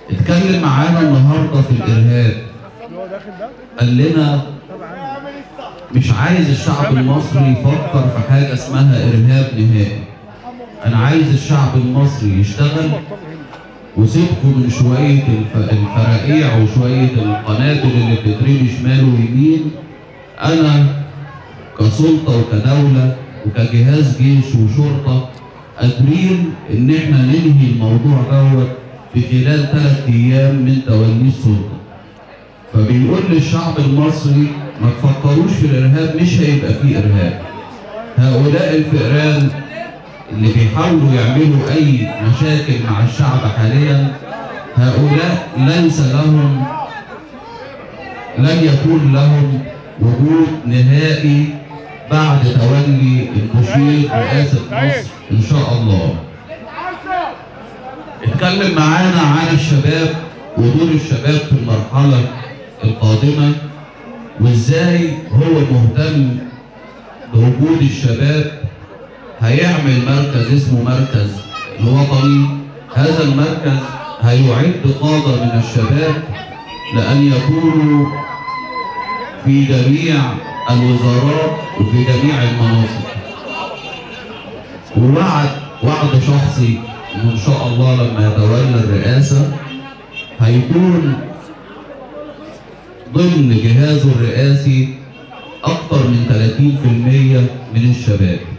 اتكلم معانا النهارده في الارهاب قال لنا مش عايز الشعب المصري يفكر في حاجه اسمها ارهاب نهائي انا عايز الشعب المصري يشتغل وسيبكم من شويه الف- الفراقيع وشويه القنابل اللي بتترمي شمال ويمين انا كسلطه وكدوله وكجهاز جيش وشرطه قادرين ان احنا ننهي الموضوع دوت في خلال ثلاث ايام من تولي السلطه. فبيقول للشعب المصري ما تفكروش في الارهاب مش هيبقى فيه ارهاب. هؤلاء الفئران اللي بيحاولوا يعملوا اي مشاكل مع الشعب حاليا هؤلاء ليس لهم لن يكون لهم وجود نهائي بعد تولي المشير رئاسة مصر إن شاء الله. اتكلم معانا عن الشباب ودور الشباب في المرحلة القادمة وازاي هو مهتم بوجود الشباب هيعمل مركز اسمه مركز الوطني هذا المركز هيعد قادة من الشباب لأن يكونوا في جميع الوزارات وفي جميع المناصب ووعد وعد شخصي انه ان شاء الله لما يتولى الرئاسه هيكون ضمن جهازه الرئاسي اكثر من 30% من الشباب